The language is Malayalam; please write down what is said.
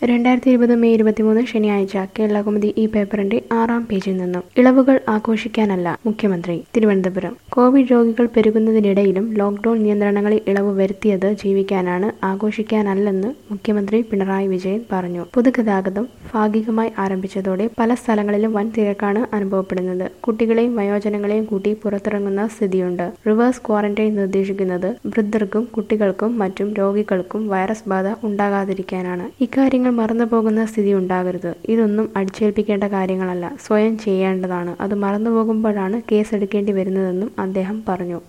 രണ്ടായിരത്തി ഇരുപത് മെയ് ഇരുപത്തിമൂന്ന് ശനിയാഴ്ച കേരളകൗമുദി ഈ പേപ്പറിന്റെ ആറാം പേജിൽ നിന്നും ഇളവുകൾ ആഘോഷിക്കാനല്ല മുഖ്യമന്ത്രി തിരുവനന്തപുരം കോവിഡ് രോഗികൾ പെരുകുന്നതിനിടയിലും ലോക്ഡൌൺ നിയന്ത്രണങ്ങളിൽ ഇളവ് വരുത്തിയത് ജീവിക്കാനാണ് ആഘോഷിക്കാനല്ലെന്ന് മുഖ്യമന്ത്രി പിണറായി വിജയൻ പറഞ്ഞു പൊതുഗതാഗതം ഭാഗികമായി ആരംഭിച്ചതോടെ പല സ്ഥലങ്ങളിലും വൻ തിരക്കാണ് അനുഭവപ്പെടുന്നത് കുട്ടികളെയും വയോജനങ്ങളെയും കൂട്ടി പുറത്തിറങ്ങുന്ന സ്ഥിതിയുണ്ട് റിവേഴ്സ് ക്വാറന്റൈൻ നിർദ്ദേശിക്കുന്നത് വൃദ്ധർക്കും കുട്ടികൾക്കും മറ്റും രോഗികൾക്കും വൈറസ് ബാധ ഉണ്ടാകാതിരിക്കാനാണ് ഇക്കാര്യങ്ങൾ മറന്നുപോകുന്ന സ്ഥിതി ഉണ്ടാകരുത് ഇതൊന്നും അടിച്ചേൽപ്പിക്കേണ്ട കാര്യങ്ങളല്ല സ്വയം ചെയ്യേണ്ടതാണ് അത് മറന്നുപോകുമ്പോഴാണ് കേസെടുക്കേണ്ടി വരുന്നതെന്നും അദ്ദേഹം പറഞ്ഞു